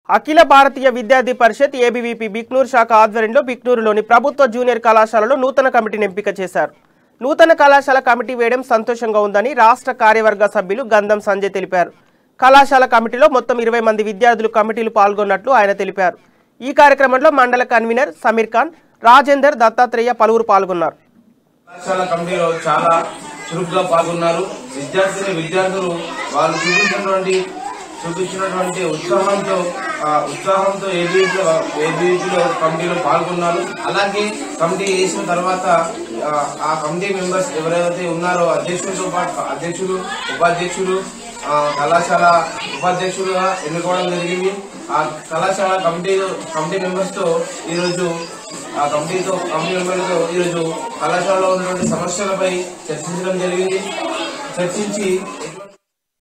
అఖిల భారతీయ విద్యార్థి పరిషత్ ఏబీవీపీ బిక్నూరు శాఖ ఆధ్వర్యంలో బిక్నూరులోని ప్రభుత్వ జూనియర్ కళాశాలలో నూతన కమిటీని ఎంపిక చేశారు నూతన కళాశాల కమిటీ వేయడం సంతోషంగా ఉందని రాష్ట్ర కార్యవర్గ సభ్యులు గంధం సంజయ్ తెలిపారు కళాశాల కమిటీలో మొత్తం ఇరవై మంది విద్యార్థులు కమిటీలు పాల్గొన్నట్లు ఆయన తెలిపారు ఈ కార్యక్రమంలో మండల కన్వీనర్ సమీర్ ఖాన్ రాజేందర్ దత్తాత్రేయ పలువురు పాల్గొన్నారు కళాశాల కమిటీలో చాలా చురుకుగా పాల్గొన్నారు విద్యార్థిని విద్యార్థులు వాళ్ళు చూపించినటువంటి చూపించినటువంటి ఉత్సాహంతో ఆ ఉత్సాహంతో ఏబీలో ఏబీలో కమిటీలో పాల్గొన్నారు అలాగే కమిటీ వేసిన తర్వాత ఆ, ఆ కమిటీ మెంబర్స్ ఎవరైతే ఉన్నారో అధ్యక్షులతో పాటు అధ్యక్షులు ఉపాధ్యక్షులు ఆ, కళాశాల ఉపాధ్యక్షులుగా ఎన్నుకోవడం జరిగింది ఆ కళాశాల కమిటీ కమిటీ మెంబర్స్ తో ఈరోజు ఆ కమిటీతో కమిటీ మెంబర్లతో ఈరోజు కళాశాలలో ఉన్నటువంటి సమస్యలపై చర్చించడం జరిగింది చర్చించి